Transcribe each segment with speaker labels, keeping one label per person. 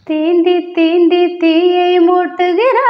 Speaker 1: தீண்டி தீண்டி தீயை மூட்டுகிறாய்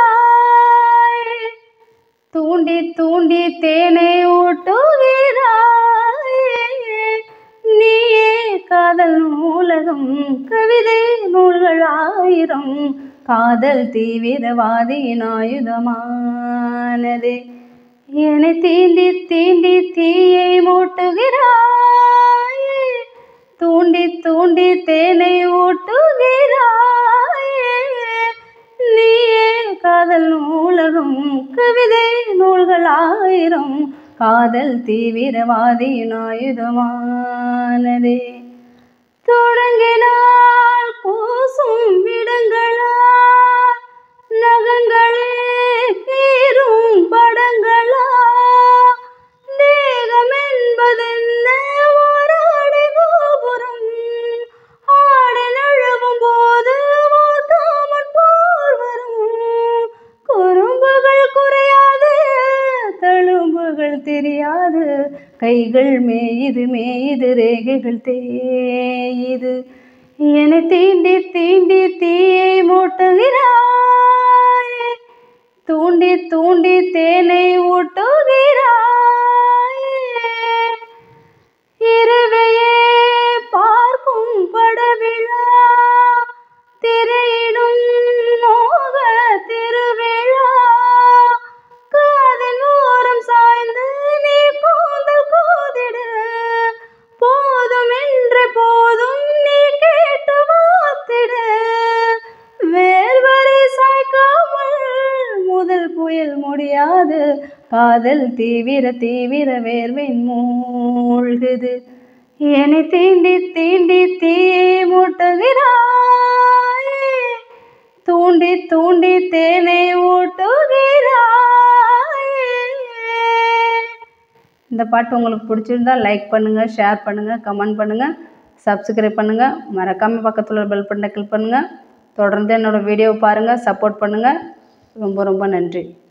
Speaker 1: தூண்டி தூண்டி தேனை ஊட்டுகிறாய் நீயே காதல் நூலகம் கவிதை நூல்கள் ஆயிரம் காதல் தீவிரவாதியின் ஆயுதமானதே என்னை தீண்டி தீண்டி தீயை மூட்டுகிறாய் தூண்டி தூண்டி தேனை ஊட்டுகிறாய் நீயே காதல் நூலகம் கவிதை நூல்கள் ஆயிரம் காதல் தீவிரவாதியின் ஆயுதமானதே தொடங்கினால் கூசும் இடங்களா நகங்களே கீரும் படங்களா தேகம் என்பதென்ன ஓராடை கோபுரம் ஆடை நழுவும் போது ஓர்க்காமல் போர் வரும் குறும்புகள் குறையாது தழும்புகள் தெரியாது கைகள் மேயுது மேயுது ரேகைகள் தேயுது என்னை தீண்டி தீண்டி தீயை மூட்டுகிறாய் தூண்டி தூண்டி தேனை ஊட்டுகிறாய் இரவையே பார்க்கும் படவிழா திரையிடும் மோக திருவிழா காதல் ஓரம் சாய்ந்து நீ கூந்தல் கோதிடு போதும் என்று போதும் நீ கேட்டு வாத்திடு வேர்வரை சாய்க்காமல் முதல் புயல் முடியாது காதல் தீவிர தீவிர வேர்வின் மூழ்குது என்னை தீண்டி தீண்டி தீயை மூட்டுகிறாய் தூண்டி தூண்டி தேனை ஊட்டுகிறாய் இந்த பாட்டு உங்களுக்கு பிடிச்சிருந்தா லைக் பண்ணுங்கள் ஷேர் பண்ணுங்கள் கமெண்ட் பண்ணுங்கள் சப்ஸ்கிரைப் பண்ணுங்கள் மறக்காமல் பக்கத்தில் உள்ள பெல் பட்டனை கிளிக் பண்ணுங்கள் தொடர்ந்து என்னோடய வீடியோவை பாருங்கள் சப்போர்ட் பண்ணுங்கள் ரொம்ப ரொம்ப நன்றி